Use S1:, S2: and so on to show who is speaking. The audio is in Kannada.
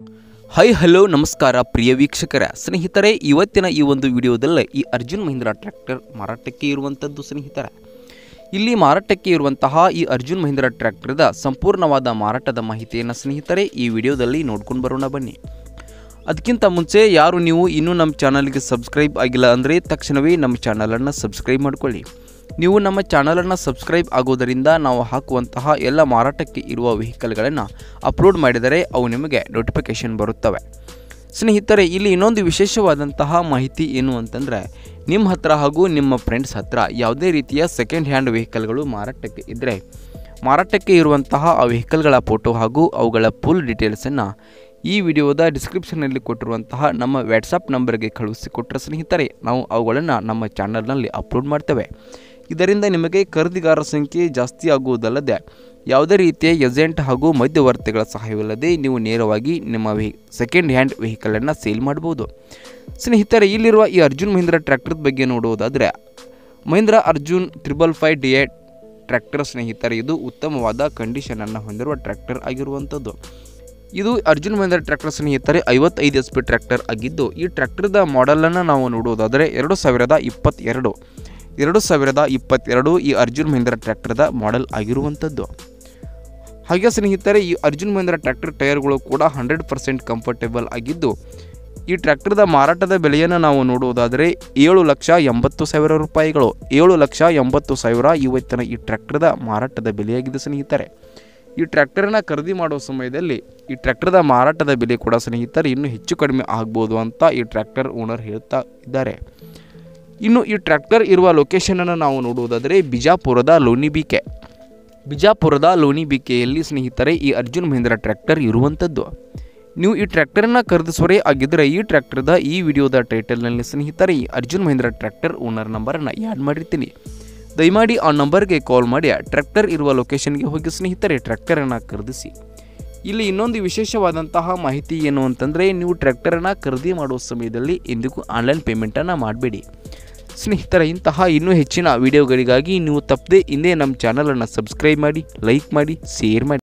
S1: ಹೈ ಹಲೋ ನಮಸ್ಕಾರ ಪ್ರಿಯ ವೀಕ್ಷಕರ ಸ್ನೇಹಿತರೆ ಇವತ್ತಿನ ಈ ಒಂದು ವಿಡಿಯೋದಲ್ಲಿ ಈ ಅರ್ಜುನ್ ಮಹೀಂದ್ರ ಟ್ರ್ಯಾಕ್ಟರ್ ಮಾರಾಟಕ್ಕೆ ಇರುವಂಥದ್ದು ಸ್ನೇಹಿತರ ಇಲ್ಲಿ ಮಾರಾಟಕ್ಕೆ ಇರುವಂತಹ ಈ ಅರ್ಜುನ್ ಮಹೀಂದ್ರ ಟ್ರ್ಯಾಕ್ಟರ್ದ ಸಂಪೂರ್ಣವಾದ ಮಾರಾಟದ ಮಾಹಿತಿಯನ್ನು ಸ್ನೇಹಿತರೆ ಈ ವಿಡಿಯೋದಲ್ಲಿ ನೋಡ್ಕೊಂಡು ಬರೋಣ ಬನ್ನಿ ಅದಕ್ಕಿಂತ ಮುಂಚೆ ಯಾರು ನೀವು ಇನ್ನೂ ನಮ್ಮ ಚಾನಲ್ಗೆ ಸಬ್ಸ್ಕ್ರೈಬ್ ಆಗಿಲ್ಲ ಅಂದರೆ ತಕ್ಷಣವೇ ನಮ್ಮ ಚಾನಲನ್ನು ಸಬ್ಸ್ಕ್ರೈಬ್ ಮಾಡಿಕೊಳ್ಳಿ ನೀವು ನಮ್ಮ ಚಾನಲನ್ನು ಸಬ್ಸ್ಕ್ರೈಬ್ ಆಗೋದರಿಂದ ನಾವು ಹಾಕುವಂತಹ ಎಲ್ಲ ಮಾರಾಟಕ್ಕೆ ಇರುವ ವೆಹಿಕಲ್ಗಳನ್ನು ಅಪ್ಲೋಡ್ ಮಾಡಿದರೆ ಅವು ನಿಮಗೆ ನೋಟಿಫಿಕೇಷನ್ ಬರುತ್ತವೆ ಸ್ನೇಹಿತರೆ ಇಲ್ಲಿ ಇನ್ನೊಂದು ವಿಶೇಷವಾದಂತಹ ಮಾಹಿತಿ ಏನು ಅಂತಂದರೆ ನಿಮ್ಮ ಹತ್ರ ಹಾಗೂ ನಿಮ್ಮ ಫ್ರೆಂಡ್ಸ್ ಹತ್ರ ಯಾವುದೇ ರೀತಿಯ ಸೆಕೆಂಡ್ ಹ್ಯಾಂಡ್ ವೆಹಿಕಲ್ಗಳು ಮಾರಾಟಕ್ಕೆ ಇದ್ದರೆ ಮಾರಾಟಕ್ಕೆ ಇರುವಂತಹ ಆ ವೆಹಿಕಲ್ಗಳ ಫೋಟೋ ಹಾಗೂ ಅವುಗಳ ಫುಲ್ ಡೀಟೇಲ್ಸನ್ನು ಈ ವಿಡಿಯೋದ ಡಿಸ್ಕ್ರಿಪ್ಷನಲ್ಲಿ ಕೊಟ್ಟಿರುವಂತಹ ನಮ್ಮ ವ್ಯಾಟ್ಸಪ್ ನಂಬರ್ಗೆ ಕಳುಹಿಸಿಕೊಟ್ಟರೆ ಸ್ನೇಹಿತರೆ ನಾವು ಅವುಗಳನ್ನು ನಮ್ಮ ಚಾನಲ್ನಲ್ಲಿ ಅಪ್ಲೋಡ್ ಮಾಡ್ತೇವೆ ಇದರಿಂದ ನಿಮಗೆ ಖರೀದಿಗಾರರ ಸಂಖ್ಯೆ ಜಾಸ್ತಿ ಆಗುವುದಲ್ಲದೆ ಯಾವುದೇ ರೀತಿಯ ಏಜೆಂಟ್ ಹಾಗೂ ಮಧ್ಯವರ್ತಿಗಳ ಸಹಾಯವಿಲ್ಲದೆ ನೀವು ನೇರವಾಗಿ ನಿಮ್ಮ ವೆಹಿ ಸೆಕೆಂಡ್ ಹ್ಯಾಂಡ್ ವೆಹಿಕಲನ್ನು ಸೇಲ್ ಮಾಡ್ಬೋದು ಸ್ನೇಹಿತರೆ ಇಲ್ಲಿರುವ ಈ ಅರ್ಜುನ್ ಮಹೀಂದ್ರ ಟ್ರ್ಯಾಕ್ಟರ್ ಬಗ್ಗೆ ನೋಡುವುದಾದರೆ Mahindra Arjun triple five D A tractor ಸ್ನೇಹಿತರೆ ಇದು ಉತ್ತಮವಾದ ಕಂಡೀಷನನ್ನು ಹೊಂದಿರುವ ಟ್ರ್ಯಾಕ್ಟರ್ ಆಗಿರುವಂಥದ್ದು ಇದು ಅರ್ಜುನ್ ಮಹೀಂದ್ರ ಟ್ರ್ಯಾಕ್ಟರ್ ಸ್ನೇಹಿತರೆ ಐವತ್ತೈದು ಎಸ್ ಪಿ ಟ್ರ್ಯಾಕ್ಟರ್ ಆಗಿದ್ದು ಈ ಟ್ರ್ಯಾಕ್ಟರ್ದ ಮಾಡೆಲನ್ನು ನಾವು ನೋಡುವುದಾದರೆ ಎರಡು ಸಾವಿರದ ಇಪ್ಪತ್ತೆರಡು ಎರಡು ಸಾವಿರದ ಇಪ್ಪತ್ತೆರಡು ಈ ಅರ್ಜುನ್ ಮಹೀಂದ್ರ ಟ್ರ್ಯಾಕ್ಟರ್ದ ಮಾಡೆಲ್ ಆಗಿರುವಂಥದ್ದು ಹಾಗೆ ಸ್ನೇಹಿತರೆ ಈ ಅರ್ಜುನ್ ಮಹೀಂದ್ರ ಟ್ರ್ಯಾಕ್ಟರ್ ಟೈರ್ಗಳು ಕೂಡ ಹಂಡ್ರೆಡ್ ಪರ್ಸೆಂಟ್ ಕಂಫರ್ಟೇಬಲ್ ಆಗಿದ್ದು ಈ ಟ್ರ್ಯಾಕ್ಟರ್ದ ಮಾರಾಟದ ಬೆಲೆಯನ್ನು ನಾವು ನೋಡುವುದಾದರೆ ಏಳು ಲಕ್ಷ ಎಂಬತ್ತು ಸಾವಿರ ರೂಪಾಯಿಗಳು ಏಳು ಲಕ್ಷ ಎಂಬತ್ತು ಸಾವಿರ ಇವತ್ತಿನ ಈ ಟ್ರ್ಯಾಕ್ಟರ್ದ ಮಾರಾಟದ ಬೆಲೆಯಾಗಿದೆ ಸ್ನೇಹಿತರೆ ಈ ಟ್ರ್ಯಾಕ್ಟರ್ನ ಖರೀದಿ ಮಾಡುವ ಸಮಯದಲ್ಲಿ ಈ ಟ್ರ್ಯಾಕ್ಟರ್ದ ಮಾರಾಟದ ಬೆಲೆ ಕೂಡ ಸ್ನೇಹಿತರೆ ಇನ್ನೂ ಹೆಚ್ಚು ಕಡಿಮೆ ಆಗ್ಬೋದು ಅಂತ ಈ ಟ್ರ್ಯಾಕ್ಟರ್ ಓನರ್ ಹೇಳ್ತಾ ಇದ್ದಾರೆ ಇನ್ನು ಈ ಟ್ರ್ಯಾಕ್ಟರ್ ಇರುವ ಲೊಕೇಶನನ್ನು ನಾವು ನೋಡುವುದಾದರೆ ಬಿಜಾಪುರದ ಲೋಣಿಬಿಕೆ ಬಿಜಾಪುರದ ಲೋಣಿಬಿಕೆಯಲ್ಲಿ ಸ್ನೇಹಿತರೆ ಈ ಅರ್ಜುನ್ ಮಹೀಂದ್ರ ಟ್ರ್ಯಾಕ್ಟರ್ ಇರುವಂಥದ್ದು ನೀವು ಈ ಟ್ರ್ಯಾಕ್ಟರನ್ನು ಖರೀದಿಸುವರೇ ಆಗಿದ್ದರೆ ಈ ಟ್ರ್ಯಾಕ್ಟರ್ದ ಈ ವಿಡಿಯೋದ ಟೈಟಲ್ನಲ್ಲಿ ಸ್ನೇಹಿತರೆ ಈ ಅರ್ಜುನ್ ಮಹೀಂದ್ರ ಟ್ರ್ಯಾಕ್ಟರ್ ಓನರ್ ನಂಬರನ್ನು ಆ್ಯಡ್ ಮಾಡಿರ್ತೀನಿ ದಯಮಾಡಿ ಆ ನಂಬರ್ಗೆ ಕಾಲ್ ಮಾಡಿ ಟ್ರ್ಯಾಕ್ಟರ್ ಇರುವ ಲೊಕೇಶನ್ಗೆ ಹೋಗಿ ಸ್ನೇಹಿತರೆ ಟ್ರ್ಯಾಕ್ಟರನ್ನು ಖರೀದಿಸಿ ಇಲ್ಲಿ ಇನ್ನೊಂದು ವಿಶೇಷವಾದಂತಹ ಮಾಹಿತಿ ಏನು ಅಂತಂದರೆ ನೀವು ಟ್ರ್ಯಾಕ್ಟರನ್ನು ಖರೀದಿ ಮಾಡುವ ಸಮಯದಲ್ಲಿ ಎಂದಿಗೂ ಆನ್ಲೈನ್ ಪೇಮೆಂಟನ್ನು ಮಾಡಬೇಡಿ ಸ್ನೇಹಿತರ ಇಂತಹ ಇನ್ನೂ ಹೆಚ್ಚಿನ ವಿಡಿಯೋಗಳಿಗಾಗಿ ನೀವು ತಪ್ಪದೆ ಹಿಂದೆ ನಮ್ಮ ಚಾನಲನ್ನು ಸಬ್ಸ್ಕ್ರೈಬ್ ಮಾಡಿ ಲೈಕ್ ಮಾಡಿ ಶೇರ್ ಮಾಡಿ